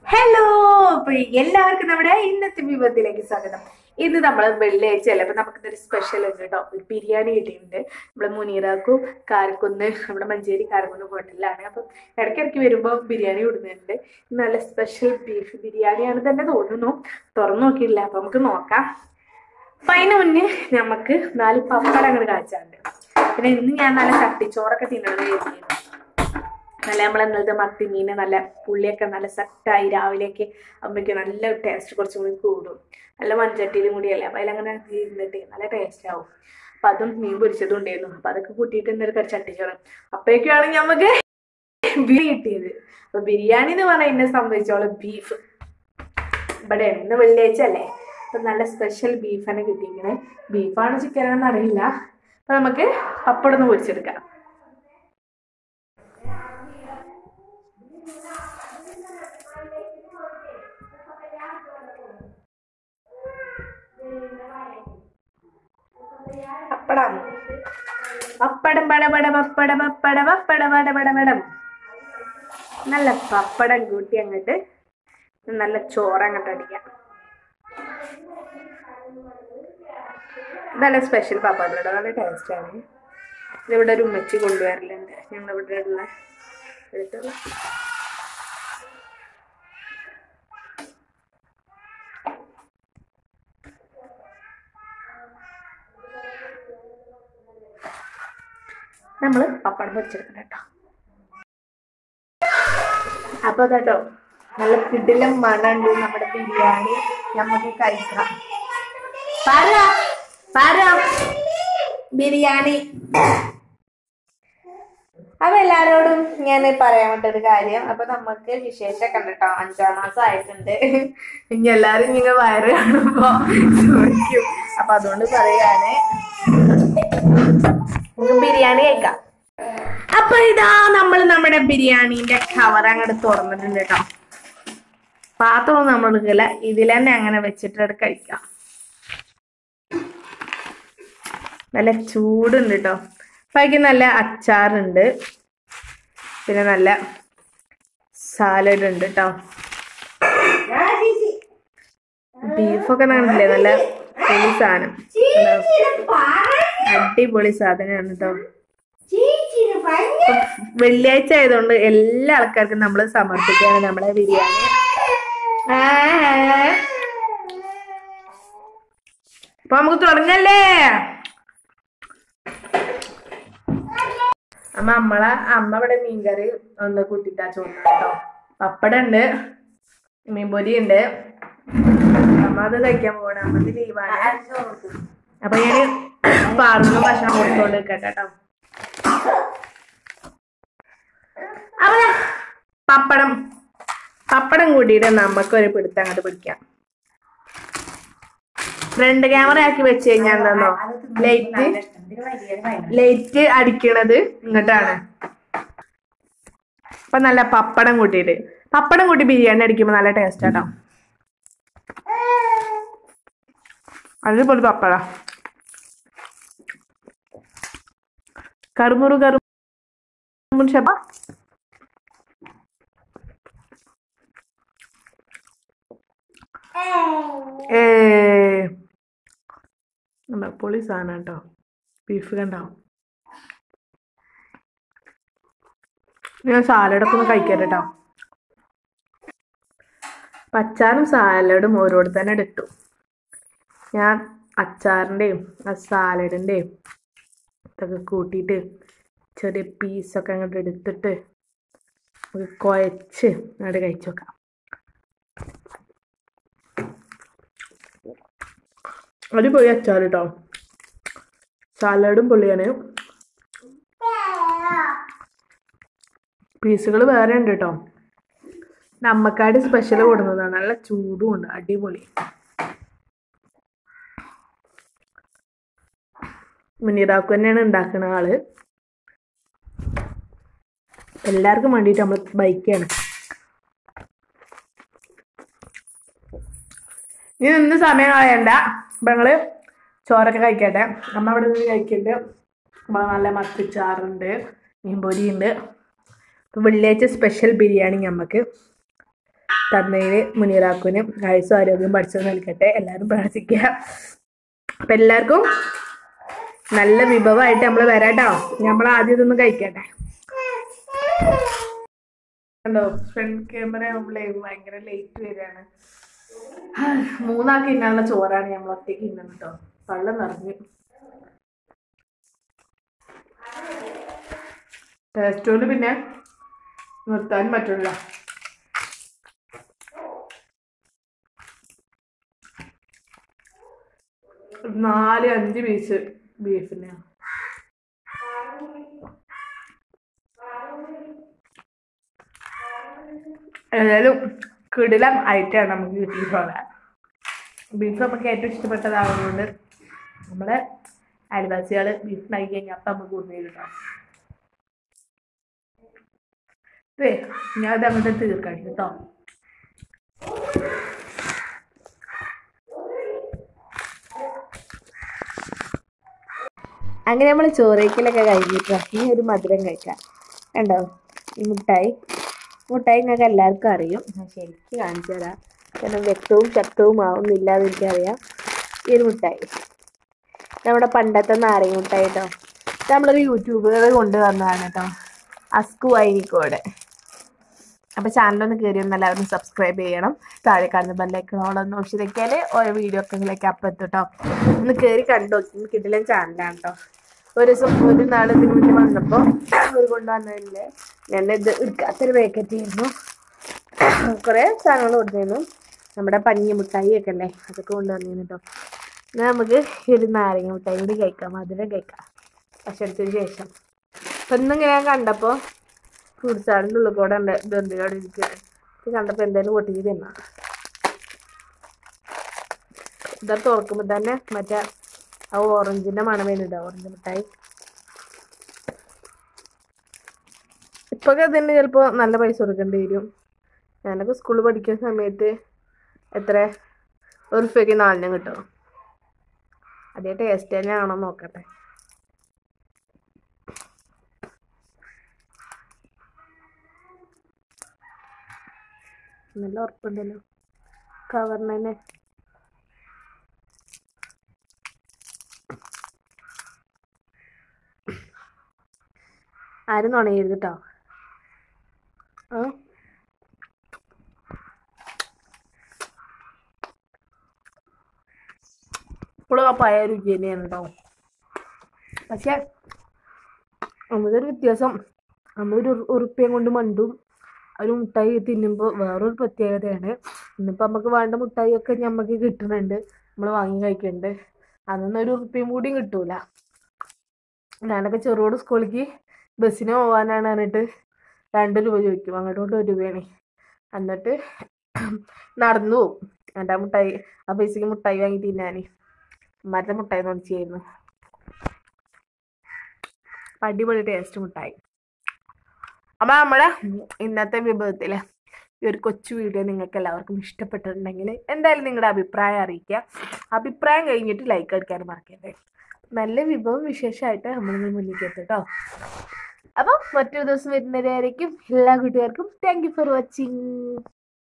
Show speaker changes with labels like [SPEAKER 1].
[SPEAKER 1] hello അപ്പൊ എല്ലാവർക്കും നമ്മുടെ ഇന്നത്തെ വിഭവത്തിലേക്ക് സ്വാഗതം ഇന്ന് നമ്മൾ വെള്ളിയാഴ്ച അല്ലേ അപ്പൊ നമുക്ക് ഒരു സ്പെഷ്യൽ ഉണ്ട് കേട്ടോ ഒരു ബിരിയാണി കിട്ടിയിട്ടുണ്ട് നമ്മള് മുനീറാക്കും കാരക്കുന്ന് നമ്മുടെ മഞ്ചേരി കാരക്കുന്ന് ഹോട്ടലിലാണ് അപ്പം ഇടയ്ക്കിടയ്ക്ക് വരുമ്പോൾ ബിരിയാണി കൊടുക്കുന്നുണ്ട് നല്ല സ്പെഷ്യൽ ബീഫ് ബിരിയാണിയാണ് തന്നെ തോന്നുന്നു തുറന്നു നോക്കിയില്ല അപ്പൊ നമുക്ക് നോക്കാം അപ്പൊ അതിന് മുന്നേ നമുക്ക് നാല് പപ്പടം അങ്ങോട്ട് കാച്ചാണ്ട് പിന്നെ ഇന്ന് ഞാൻ നല്ല ചട്ടിച്ചോറൊക്കെ തിന്നണത് കരുതിയിരുന്നു നല്ല നമ്മൾ ഇന്നലത്തെ മത്തി മീൻ നല്ല പുള്ളിയൊക്കെ നല്ല സെറ്റായി രാവിലെയൊക്കെ അമ്മയ്ക്ക് നല്ല ടേസ്റ്റ് കുറച്ചും കൂടി കൂടും നല്ല മൺചട്ടിയിലും കൂടിയല്ലേ അപ്പം അതിലങ്ങനെ ഇരുന്നിട്ട് നല്ല ടേസ്റ്റ് ആവും അപ്പം അതും മീൻ പൊരിച്ചതും ഉണ്ടായിരുന്നു അപ്പം അതൊക്കെ കൂട്ടിയിട്ട് എന്നൊരു ചട്ടിച്ചോറ് അപ്പോഴേക്കാണ് നമുക്ക് ബിരിയാണി കിട്ടിയത് അപ്പൊ ബിരിയാണി എന്ന് പറഞ്ഞാൽ എന്നെ സംബന്ധിച്ചോളം ബീഫ് ഇവിടെ ഇന്ന് വെള്ളിയാഴ്ച അല്ലേ അപ്പൊ നല്ല സ്പെഷ്യൽ ബീഫാണ് കിട്ടിയിരിക്കണേ ബീഫാണോ ചിക്കനാണെന്ന് അറിയില്ല അപ്പൊ നമുക്ക് പപ്പടം ഒന്ന് പൊരിച്ചെടുക്കാം പപ്പടം പപ്പടം പടപട പപ്പട പപ്പട പപ്പട പട പട പടം നല്ല പപ്പടം കൂട്ടി അങ്ങോട്ട് നല്ല ചോറ് അങ്ങോട്ട് അടിക്കാം നല്ല സ്പെഷ്യൽ പപ്പടം കേട്ടോ നല്ല ടേസ്റ്റാണ് ഇതിവിടെ ഒരു ഉമ്മച്ചി കൊണ്ടുവരലുണ്ട് ഞങ്ങളിവിടെ ഉള്ള എടുത്തുള്ള നമ്മൾ പപ്പടം പൊരിച്ചെടുക്കണം കേട്ടോ അപ്പൊ കേട്ടോ നല്ല കിടിലം മണുണ്ട് നമ്മുടെ ബിരിയാണി നമുക്ക് കഴിക്കാം പാര പാര ബിരിയാണി അപ്പൊ എല്ലാരോടും ഞാൻ പറയാൻ വിട്ടൊരു കാര്യം അപ്പൊ നമുക്ക് വിശേഷമൊക്കെ ഉണ്ട് കേട്ടോ അഞ്ചാം മാസം ആയിട്ടുണ്ട് ഇനി എല്ലാരും നിങ്ങൾ വയറ് കാണുമ്പോ ചോദിക്കും അപ്പൊ അതുകൊണ്ട് പറയാണ് നമുക്ക് ബിരിയാണി കഴിക്കാം അപ്പൊ ഇതാ നമ്മൾ നമ്മുടെ ബിരിയാണീന്റെ കവർ അങ്ങോട്ട് തുറന്നിട്ടുണ്ട് കേട്ടോ പാത്രം നമ്മൾ എടുക്കില്ല ഇതിൽ തന്നെ അങ്ങനെ വെച്ചിട്ട് കഴിക്കാം നല്ല ചൂടുണ്ട് കേട്ടോ ബാക്കി നല്ല അച്ചാറുണ്ട് പിന്നെ നല്ല സാലഡ് ഉണ്ട് കേട്ടോ ബീഫൊക്കെ കണ്ടില്ലേ നല്ല പൊളി സാധനം അടിപൊളി സാധനമാണ് കേട്ടോ വെള്ളിയാഴ്ച ആയതുകൊണ്ട് എല്ലാ ആൾക്കാർക്കും നമ്മൾ സമർപ്പിക്കുകയാണ് നമ്മളെ ബിരിയാണി അപ്പൊ നമുക്ക് തുടങ്ങല്ലേ അമ്മ നമ്മളെ അമ്മ ഇവിടെ മീൻകറി ഒന്ന് കൂട്ടിട്ടാ ചോദിച്ചു കേട്ടോ പപ്പടം ഉണ്ട് മീൻപൊരി ഉണ്ട് അമ്മ അത് കഴിക്കാൻ പോകണം അമ്മ ലീവാണ് അപ്പൊ ഞാൻ പാർന്നു ഭക്ഷണം കൊടുത്തോണ്ട് നിൽക്കട്ടെ കേട്ടോ അപ്പൊ ദാ പപ്പടം പപ്പടം കൂട്ടിയിട്ട് നമുക്ക് ഒരു പിടുത്തം അങ്ങോട്ട് പിടിക്കാം ഫ്രണ്ട് ക്യാമറ ആക്കി വെച്ച് കഴിഞ്ഞാൽ എന്താന്നോ ലൈറ്റ് ലൈറ്റ് അടിക്കണത് ഇങ്ങോട്ടാണ് അപ്പൊ നല്ല പപ്പടം കൂട്ടിയിട്ട് പപ്പടം കൂട്ടി ബിരിയാണി അടിക്കുമ്പോ നല്ല ടേസ്റ്റ് ആട്ടോ അടിപൊളി പപ്പട കറുമുറു കറുമുറു ഷപ്പ ഏ നമ്മുടെ പൊളി സാധനം കേട്ടോ ബീഫ് കണ്ടാവും ഞാൻ സാലഡൊക്കെ ഒന്ന് കഴിക്കട്ടെ കേട്ടോ അച്ചാറും സാലഡും ഓരോട് തന്നെ ഇട്ടു ഞാൻ അച്ചാറിൻ്റെയും ആ സാലഡിൻ്റെയും ഇതൊക്കെ കൂട്ടിയിട്ട് ചെറിയ പീസൊക്കെ അങ്ങോട്ട് എടുത്തിട്ട് ഒരു കുഴച്ച് അങ്ങോട്ട് കഴിച്ചു നോക്കാം അടിപൊളി അച്ചാർ കേട്ടോ സാലഡും പൊള്ളിയാണ് പീസുകൾ വേറെ ഉണ്ട് കേട്ടോ നമ്മക്കാട് സ്പെഷ്യൽ കൊടുക്കുന്നതാണ് നല്ല ചൂടും ഉണ്ട് അടിപൊളി മുനീറാക്കു തന്നെയാണ് ഉണ്ടാക്കുന്ന ആള് എല്ലാവർക്കും വേണ്ടിയിട്ട് നമ്മൾ ബൈക്കാണ് ഇനി നിന്ന് സമയം കളയണ്ട അപ്പൊ ഞങ്ങള് ചോറൊക്കെ കഴിക്കട്ടെ അമ്മ ഇവിടെ നിന്ന് കഴിക്കണ്ട് നമ്മളെ നല്ല മത്തിച്ചാറുണ്ട് മീൻപൊരി ഉണ്ട് ഇപ്പൊ വെള്ളിയാഴ്ച സ്പെഷ്യൽ ബിരിയാണി നമുക്ക് തന്നതിന് മുനീറാക്കുവിനും ആയുസ്സും ആരോഗ്യം പഠിച്ചു നൽകട്ടെ എല്ലാവരും പ്രാർത്ഥിക്കുക അപ്പം എല്ലാവർക്കും നല്ല വിഭവമായിട്ട് നമ്മൾ വരാട്ടോ നമ്മൾ ആദ്യം ഇതൊന്ന് കഴിക്കട്ടെ കണ്ടോ ഫ്രണ്ട് ക്യാമറ നമ്മളെ ഭയങ്കര ലേറ്റ് വരികയാണ് മൂന്നാൾക്ക് ഇന്നാനുള്ള ചോറാണ് നമ്മൾ ഒറ്റയ്ക്ക് ഇന്നത് കേട്ടോ വെള്ളം നിറഞ്ഞു ടേസ്റ്റോല് പിന്നെ നിർത്താൻ പറ്റില്ല നാല് അഞ്ച് പീസ് ബീഫിന് ഏതായാലും കിടിലം ആയിട്ടാണ് നമുക്ക് കിട്ടിയിട്ടുള്ളത് ബീഫ് നമുക്ക് ഏറ്റവും ഇഷ്ടപ്പെട്ടതാകുന്നതുകൊണ്ട് നമ്മളെ അയൽവാസികൾ ബീഫ് ഉണ്ടാക്കി കഴിഞ്ഞാൽ അപ്പം നമുക്ക് കൊണ്ടുപോയി കിട്ടാം ഇതേ ഞാൻ അത് അങ്ങോട്ട് തീർക്കാം കേട്ടോ അങ്ങനെ നമ്മൾ ചോറയ്ക്കലൊക്കെ കഴിഞ്ഞിട്ടോ ഈ ഒരു മധുരം കഴിക്കാം കണ്ടോ ഈ മുട്ടായി മുട്ടായി നിങ്ങൾക്ക് എല്ലാവർക്കും അറിയും ഞാൻ ശരിക്കും കാണിച്ചു തരാം കാരണം വ്യക്തവും ശക്തവും ആവുന്നില്ല എന്ന് എനിക്കറിയാം ഈ ഒരു മുട്ടായി നമ്മുടെ പണ്ടത്തെ നാരങ്ങ മുട്ടായി കേട്ടോ നമ്മളൊരു യൂട്യൂബുകൾ കൊണ്ടുവന്നതാണ് കേട്ടോ അസ്കു വൈനിക്കോട് അപ്പോൾ ചാനലൊന്ന് കയറി ഒന്ന് എല്ലാവരും സബ്സ്ക്രൈബ് ചെയ്യണം താഴെ കാണുന്ന ബെല്ലൈക്കണോളൊന്ന് ഓപ്ഷനിലേക്കാൽ ഓരോ വീഡിയോ ഒക്കെ ഇതിലേക്ക് അപ്പം എത്തും കേട്ടോ ഒന്ന് കയറി കണ്ടു നോക്കി കിട്ടില്ല ചാനലാണ് കേട്ടോ ഒരു ദിവസം ഒരു നാൾ ഇതിന് മുന്നേ വന്നപ്പോൾ ഒരു കൊണ്ടുവന്നതിൽ ഞാൻ ഇത് എടുക്കാത്തൊരു പാക്കറ്റ് ആയിരുന്നു കുറേ സാധനങ്ങൾ കൊടുത്തിരുന്നു നമ്മുടെ പഞ്ഞി മിഠായി ഒക്കെ അല്ലേ അതൊക്കെ കൊണ്ടുവന്നിരുന്നു കേട്ടോ എന്നാൽ നമുക്ക് ഒരു നാരങ്ങ മിഠായി കൂടി കഴിക്കാം മധുരം കഴിക്കാം ഭക്ഷണത്തിന് ശേഷം അപ്പം ഇന്നിങ്ങനെ ഞാൻ കണ്ടപ്പോൾ ഫ്രൂട്ട്സ് ആടിൻ്റെ ഉള്ളിൽ കൂടെ ഉണ്ട് ബന്ധുക്കോടെ ഇരിക്കുന്നത് ഇത് കണ്ടപ്പോൾ എന്തായാലും പൊട്ടിച്ച് തിന്നാം ഇതാ തുറക്കുമ്പോൾ തന്നെ മറ്റേ ആ ഓറഞ്ചിൻ്റെ മണം വരുന്നുണ്ട് ഓറഞ്ച് മിഠായി ഇപ്പൊക്കെ അതിന് ചിലപ്പോൾ നല്ല പൈസ കൊടുക്കേണ്ടി വരും ഞാനൊക്കെ സ്കൂളിൽ പഠിക്കുന്ന സമയത്ത് എത്ര ഒരു റുപ്യക്ക് നാലിനും കിട്ടും അതേ ടേസ്റ്റ് തന്നെയാണോ നോക്കട്ടെ നല്ല ഉറപ്പുണ്ടല്ലോ കവറിന് തന്നെ ആരും നുണയരുത് കേട്ടോ ആ ഇപ്പോഴും ആ പഴയ രുചി തന്നെയാണ് കേട്ടോ പക്ഷെ നമ്മളൊരു വ്യത്യാസം നമ്മളൊരു ഉറുപ്പ്യം കൊണ്ട് മണ്ടും ഒരു മുട്ടായി തിന്നുമ്പോൾ വേറൊരു പ്രത്യേകതയാണ് ഇന്നിപ്പോൾ നമുക്ക് വേണ്ട മുട്ടായി ഒക്കെ നമുക്ക് കിട്ടുന്നുണ്ട് നമ്മൾ വാങ്ങി കഴിക്കുന്നുണ്ട് അതൊന്നും ഒരു ഉറുപ്പ്യം കൂടിയും കിട്ടൂല ഞാനൊക്കെ ചെറുതോട് സ്കൂളിലേക്ക് ബസ്സിന് പോകാനാണ് പറഞ്ഞിട്ട് രണ്ട് രൂപ ചോദിക്കും അങ്ങോട്ട് ഒരു രൂപയാണ് എന്നിട്ട് നടന്നു പോകും എൻ്റെ മുട്ടായി ആ പൈസക്ക് മുട്ടായി വാങ്ങി തിന്നാൻ മറ്റേ മുട്ടായി നോക്കിയായിരുന്നു അടിപൊളി ടേസ്റ്റ് മുട്ടായി അപ്പം നമ്മുടെ ഇന്നത്തെ വിഭവത്തിൽ ഈ ഒരു കൊച്ചു വീഡിയോ നിങ്ങൾക്ക് എല്ലാവർക്കും ഇഷ്ടപ്പെട്ടിട്ടുണ്ടെങ്കിൽ എന്തായാലും നിങ്ങളുടെ അഭിപ്രായം അറിയിക്കുക അഭിപ്രായം കഴിഞ്ഞിട്ട് ലൈക്ക് അടിക്കാനും മറക്കരുത് നല്ല വിഭവം വിശേഷമായിട്ട് നമ്മൾ മുന്നിലേക്ക് എത്തും കേട്ടോ അപ്പം മറ്റൊരു ദിവസം വരുന്നവരായിരിക്കും എല്ലാ കൂട്ടുകാർക്കും താങ്ക് യു ഫോർ വാച്ചിങ്